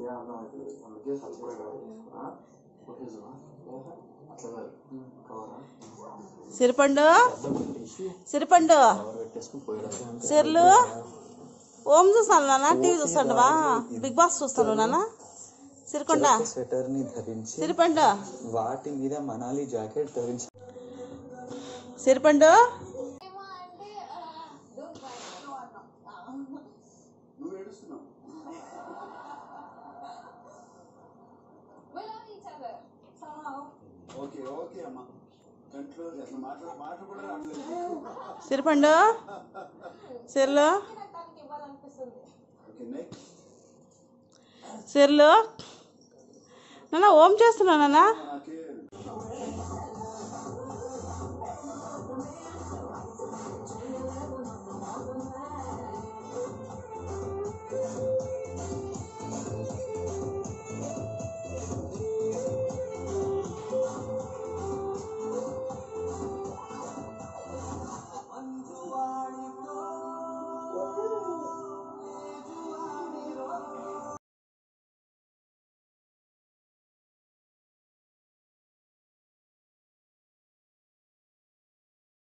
ఏ అన్నం అవుతుంది అందుకే సరిపడే తీసుకున్నా కొట్టేసుకున్నా అట్లా కాదు కవరా సిరిపండు అర్థం పెట్టేసి సిరిపండు కవర్ పెట్టేసుకుని పోయడం సిర్లు ఓం చూస్తాను నాన్న టీవీ చూస్తాండవా బిగ్ బాస్ చూస్తాను నాన్న సిరికొండ స్వెటర్ ని ధరించి సిరిపండు వాటి మీద మనాలి జాకెట్ ధరించి సిరిపండు నువ్వు ఏడుస్తున్నావు ఓకే ఓకే అమ్మా కంట్లో అసలు మాట్లా మాట కూడా రావట్లేదు సిరిపండు సిర్లు ఓకే నెక్స్ట్ సిర్లు నాన్న ఓం చేస్తున్నా నాన్న నాకే